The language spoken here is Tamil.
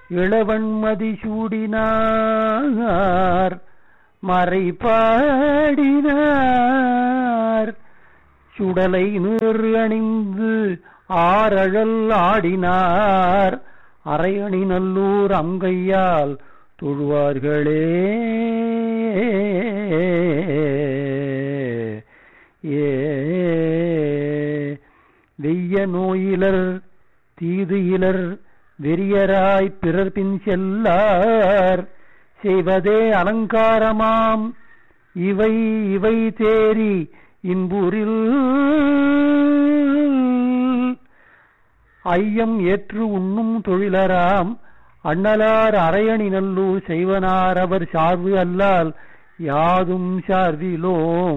இளவன்மதி சூடினார் மறை பாடினார் சுடலை நீர் அணிந்து ஆரழல் ஆடினார் அரையணி நல்லூர் அங்கையால் தொழுவார்களே ஏ வெய்ய நோயிலர் தீது இலர் வெறியராய் பிறர் பின் செல்லார் செய்வதே அலங்காரமாம் இவை இவை தேறி இன்பூரில் ஐயம் ஏற்று உண்ணும் தொழிலராம் அண்ணலார் அரையணி நல்லூர் செய்வனார் அவர் சார்பு அல்லால் யாதும் சார்பிலோம்